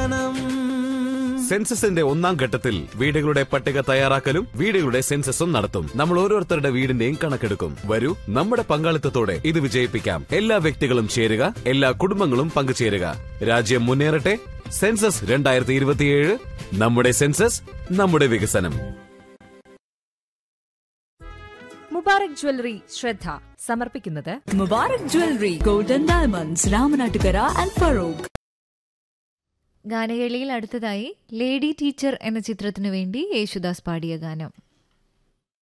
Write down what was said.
വികസനം സെൻസസിന്റെ ഒന്നാം ഘട്ടത്തിൽ വീടുകളുടെ പട്ടിക തയ്യാറാക്കലും വീടുകളുടെ സെൻസസും നടത്തും നമ്മൾ ഓരോരുത്തരുടെ വീടിന്റെയും കണക്കെടുക്കും വരൂ നമ്മുടെ പങ്കാളിത്തത്തോടെ ഇത് വിജയിപ്പിക്കാം എല്ലാ വ്യക്തികളും ചേരുക എല്ലാ കുടുംബങ്ങളും പങ്കുചേരുക രാജ്യം മുന്നേറട്ടെ സെൻസസ് രണ്ടായിരത്തി ഇരുപത്തിയേഴ് നമ്മുടെ സെൻസസ് നമ്മുടെ വികസനം മുബാറക് ജ്വല്ലറി ശ്രദ്ധ സമർപ്പിക്കുന്നത് Mubarak Jewelry, Golden Diamonds, Ramanatukara and Farouk. ഗാനവേളയിൽ അടുത്തതായി ലേഡി ടീച്ചർ എന്ന ചിത്രത്തിനു വേണ്ടി യേശുദാസ് പാടിയ ഗാനം